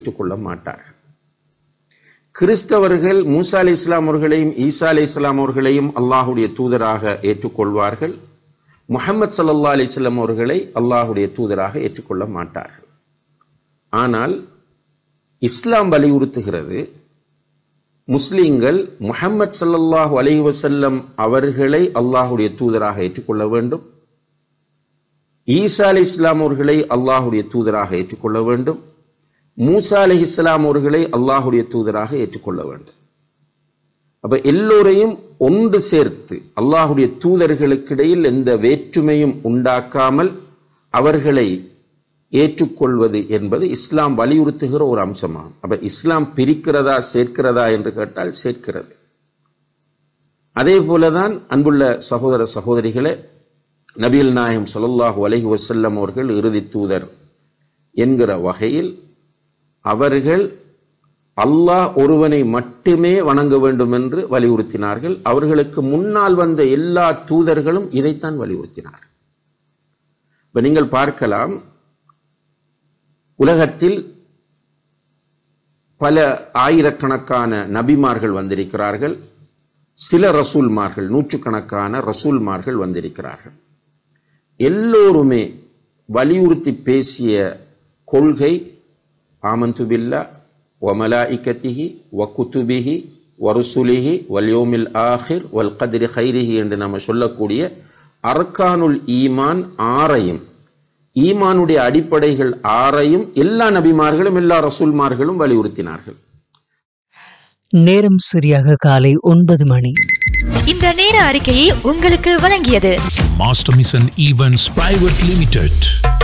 ஏற்றுக்கொள்ள மாட்டார்கள் கிறிஸ்தவர்கள் மூசா அலி இஸ்லாம் அவர்களையும் ஈசா அலி இஸ்லாம் அவர்களையும் அல்லாஹுடைய தூதராக ஏற்றுக்கொள்வார்கள் முஹம்மது சல்லா அலிஸ்லாம் அவர்களை அல்லாஹுடைய தூதராக ஏற்றுக்கொள்ள மாட்டார்கள் ஆனால் இஸ்லாம் வலியுறுத்துகிறது முஸ்லிம்கள் முஹம்மது சல்லல்லாஹு அலைஹி வஸல்லம் அவர்களை அல்லாஹுடைய தூதராக ஏற்றுக்கொள்ள வேண்டும் ஈசா அலி இஸ்லாம் அவர்களை அல்லாஹுடைய தூதராக ஏற்றுக்கொள்ள வேண்டும் மூசா அலி இஸ்லாம் அவர்களை அல்லாஹுடைய தூதராக ஏற்றுக்கொள்ள வேண்டும் அப்ப எல்லோரையும் ஒன்று சேர்த்து அல்லாஹுடைய தூதர்களுக்கிடையில் எந்த வேற்றுமையும் உண்டாக்காமல் அவர்களை ஏற்றுக்கொள்வது என்பது இஸ்லாம் வலியுறுத்துகிற ஒரு அம்சமாகும் அப்ப இஸ்லாம் பிரிக்கிறதா சேர்க்கிறதா என்று கேட்டால் சேர்க்கிறது அதே போலதான் அன்புள்ள சகோதர சகோதரிகளே நபிகள் நாயம் ஸல்லல்லாஹு அலைஹி வஸல்லம் அவர்கள் இறுதி தூதர் என்கிற வகையில் அவர்கள் அல்லாஹ் ஒருவனை மட்டுமே வணங்க வேண்டும் என்று வலியுறுத்தினார்கள் அவர்களுக்கு முன்னால் வந்த எல்லா தூதர்களும் இதைத்தான் வலியுறுத்தினார் இப்ப நீங்கள் பார்க்கலாம் உலகத்தில் பல ஆயிரக்கணக்கான நபிமார்கள் வந்திருக்கிறார்கள் சில ரசூல்மார்கள் நூற்றுக்கணக்கான ரசூல்மார்கள் வந்திருக்கிறார்கள் எல்லோருமே வலியுறுத்தி பேசிய கொள்கை ஆமந்து பில்லா வமலாஇக்கத்திஹி வகுத்துபிஹி வருசுலிஹி வல்யோமில் ஆஹிர் வல் கதிரி ஹைரிஹி என்று நம்ம சொல்லக்கூடிய அர்கானுல் ஈமான் ஆறையும் ஈமானுடைய அடிப்படைகள் ஆறையும் எல்லா நபிமார்களும் எல்லா ரசூல்மார்களும் வலியுறுத்தினார்கள் நேரம் சரியாக காலை ஒன்பது மணி இந்த நேர அறிக்கையை உங்களுக்கு வழங்கியது Master Mission Events Private Limited.